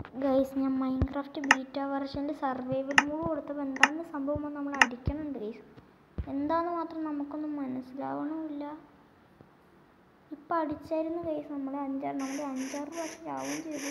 Guys ഞാൻ Minecraft beta വെർഷൻ്റെ survival mode കൊടുത്തപ്പോൾ എന്താണ് സംഭവം എന്ന് നമ്മൾ അടിക്കണുണ്ട് ഗൈസ് എന്താന്ന് മാത്രം നമുക്കൊന്നും മനസ്സിലാവണമില്ല ഇപ്പം അടിച്ചായിരുന്നു ഗൈസ് നമ്മളെ അഞ്ചാറ് നമ്മുടെ അഞ്ചാറ് പ്രാവശ്യം ആവുകയും ചെയ്തു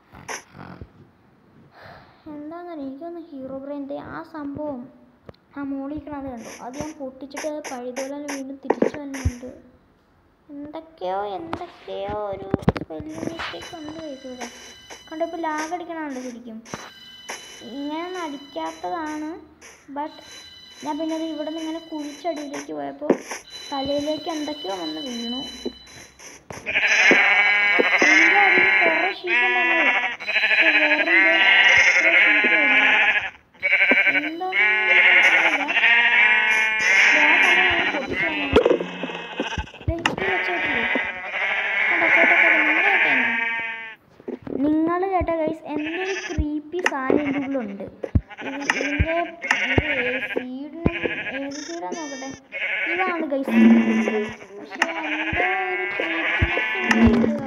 എന്താണെന്നറിയാം എനിക്കൊന്ന് ഹീറോ ബ്രെയിൻ്റെ ആ സംഭവം ആ മോളിക്കണത് കണ്ടു അത് ഞാൻ പൊട്ടിച്ചിട്ട് അത് പഴുതുപോലെ തന്നെ വീണ്ടും തിരിച്ചു വരുന്നുണ്ട് എന്തൊക്കെയോ എന്തൊക്കെയോ ഒരു സ്പെല്ലിംഗ് മിസ്റ്റേക്ക് ഉണ്ട് ഗൈസ് ഇവിടെ കണ്ടോ ഇപ്പോൾ ലാഗ് അടിക്കണമുണ്ട് ശരിക്കും ഇങ്ങനെ അടിക്കാത്തതാണ് ബട്ട് ഞാൻ പിന്നെ അത് ഇവിടെ നിന്ന് ഇങ്ങനെ കുഴിച്ചടിയിലേക്ക് പോയപ്പോൾ തലയിലേക്ക് എന്തൊക്കെയോ വന്ന് വീണു ഇതിൻ്റെ അടിയിൽ കുറേ ഷീറ്റ് ഉണ്ടല്ലോ ഇത് വേറെന്തോ കുറേ sheet വരുന്നു. എന്താന്ന് മനസ്സിലായില്ല. ദേ ആ സമയം ഞാൻ പൊട്ടിച്ചു കളഞ്ഞു. ദേ ഇത് വെച്ച് നോക്കില്ലേ? കണ്ടോ, കേട്ടോ, കേട്ടോ, നിങ്ങള് കേട്ടേനോ? നിങ്ങൾ കേട്ട ഗൈസ് എൻ്റെ ഒരു ക്രീപ്പി സാധനം ഇതിൻ്റെ ഉള്ളിലുണ്ട് ഇത് ഇതിൻ്റെ ഇത് സീഡിന് ഏത് സീഡാന്ന് നോക്കട്ടെ ഇതാണ് ഗൈസ് പക്ഷേ എൻ്റെ ഒരു creepiness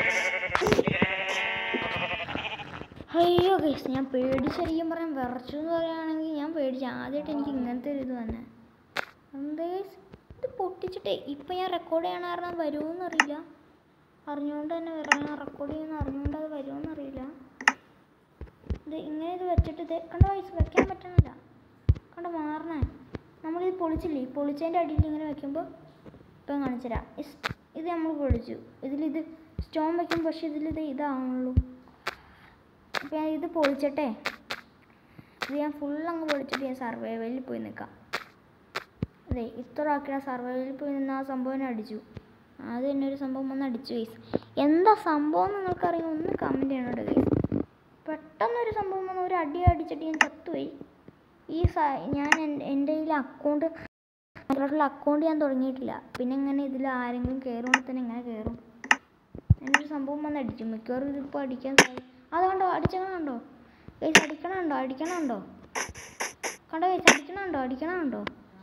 അയ്യോ ഗൈസ് ഞാൻ പേടിച്ചരിക്കും പറയാൻ വിറച്ചു എന്ന് പറയുകയാണെങ്കിൽ ഞാൻ പേടിച്ചു ആദ്യമായിട്ട് എനിക്ക് ഇങ്ങനത്തെ ഒരു ഇത് തന്നെ എന്താ ഗൈസ് ഇത് പൊട്ടിച്ചിട്ടേ ഇപ്പം ഞാൻ റെക്കോർഡ് ചെയ്യണ കാരണം വരുമോയെന്നറിയില്ല അറിഞ്ഞുകൊണ്ട് തന്നെ വരണം റെക്കോർഡ് ചെയ്യുന്ന അറിഞ്ഞുകൊണ്ട് അത് വരുമോയെന്നറിയില്ല ഇത് ഇങ്ങനെ ഇത് വെച്ചിട്ട് ഇത് കണ്ട വയസ്സ് വെക്കാൻ പറ്റണില്ല കണ്ട മാറണേ നമ്മളിത് പൊളിച്ചില്ലേ ഈ പൊളിച്ചതിൻ്റെ അടിയിൽ ഇങ്ങനെ വെക്കുമ്പോൾ ഇപ്പം കാണിച്ചുതരാം ഇസ്- ഇത് നമ്മൾ പൊളിച്ചു ഇതിലിത് സ്റ്റോൺ വെക്കും പക്ഷേ ഇതിലിത് ഇതാവുള്ളൂ അപ്പം ഞാൻ ഇത് പൊളിച്ചട്ടെ ഇത് ഞാൻ ഫുൾ അങ്ങ് പൊളിച്ചിട്ട് ഞാൻ സർവൈവലിൽ പോയി നിൽക്കാം അതെ ഇത്ര ആക്കിയ സർവൈവലിൽ പോയി നിന്ന് ആ സംഭവം എന്നെ അടിച്ചു അത് തന്നെ ഒരു സംഭവം വന്ന് അടിച്ചു ഗൈസ് എന്താ സംഭവം എന്ന് നിങ്ങൾക്കറിയാം ഒന്ന് കമൻറ്റ് ചെയ്യണം കേട്ടോ ഗൈസ് പെട്ടെന്നൊരു സംഭവം വന്ന് ഒരു അടി അടിച്ചിട്ട് ഞാൻ ചത്തുപോയി ഈ സ ഞാൻ എൻ- എൻ്റെ കയ്യിൽ അക്കൗണ്ട് മൈക്രോഫിൽ അക്കൗണ്ട് ഞാൻ തുടങ്ങിയിട്ടില്ല പിന്നെ എങ്ങനെ ഇതിൽ ആരെങ്കിലും കയറുവാണെങ്കിൽ തന്നെ എങ്ങനെ കയറും എന്നൊരു സംഭവം വന്ന് അടിച്ചു മിക്കവാറും ഇതിപ്പോൾ അടിക്കാൻ സാധ്യത അത് കണ്ടോ അടിച്ചണുണ്ടോ ഗൈസ് അടിക്കണുണ്ടോ അടിക്കണുണ്ടോ കണ്ടോ ഗൈസ് അടിക്കണുണ്ടോ അടിക്കണുണ്ടോ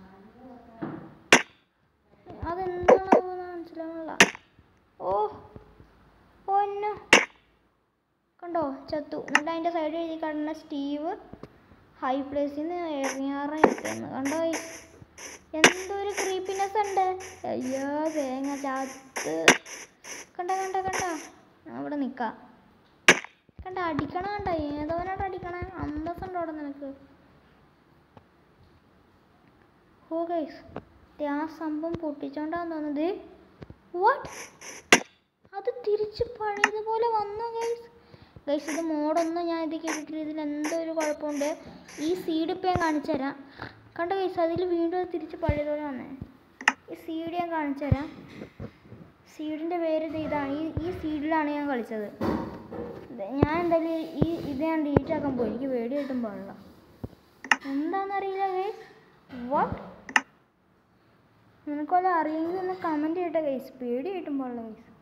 അതെന്താണെന്ന് മനസ്സിലാവുന്നില്ല ഓ ഓ എന്നോ കണ്ടോ ചത്തു എന്നിട്ട് അതിൻ്റെ സൈഡിൽ എഴുതി കിടന്ന സ്റ്റീവ് ഹൈ പ്ലേസിൽ നിന്ന് ഇറങ്ങിയാറെന്ന് കണ്ടോ guys? എന്തൊരു ക്രീപ്പിനെസ് ഉണ്ട് അയ്യോ തേങ്ങ ചത്ത് കണ്ട കണ്ട കണ്ട ഞാൻ ഇവിടെ നിൽക്കാം കണ്ട അടിക്കണ കണ്ട ഏതവനായിട്ട് അടിക്കണേ അന്തസ്സുണ്ടോ അവിടെ നിനക്ക് ഓ ഗൈസ് ആ സംഭവം പൊട്ടിച്ചോണ്ടാന്ന് തോന്നുന്നത് വാട്ട് അത് തിരിച്ച് പഴയതുപോലെ വന്നു ഗൈസ് ഗൈസ് ഇത് മോഡൊന്നും ഞാൻ ഇത് കേട്ടിട്ടില്ല ഇതിൽ എന്തോ ഒരു കുഴപ്പമുണ്ട് ഈ സീഡ് ഇപ്പം ഞാൻ കാണിച്ചു തരാം കണ്ടോ ഗൈസ് അതിൽ വീണ്ടും അത് തിരിച്ച് പഴയതുപോലെ വന്നേ ഈ സീഡ് ഞാൻ കാണിച്ചു തരാം സീഡിൻ്റെ പേര് ഇത് ഇതാണ് ഈ ഈ സീഡിലാണ് ഞാൻ കളിച്ചത് ഇത് ഞാൻ എന്തായാലും ഈ ഇത് ഞാൻ ഡിലീറ്റ് ആക്കാൻ പോയി എനിക്ക് പേടി കിട്ടും പാടില്ല എന്താണെന്നറിയില്ല ഗൈസ് വാട്ട് നിനക്ക് വല്ല അറിയെങ്കിൽ ഒന്ന് കമൻറ്റ് ചെയ്യട്ടെ ഗൈസ് പേടി കിട്ടും പാടില്ല ഗൈസ്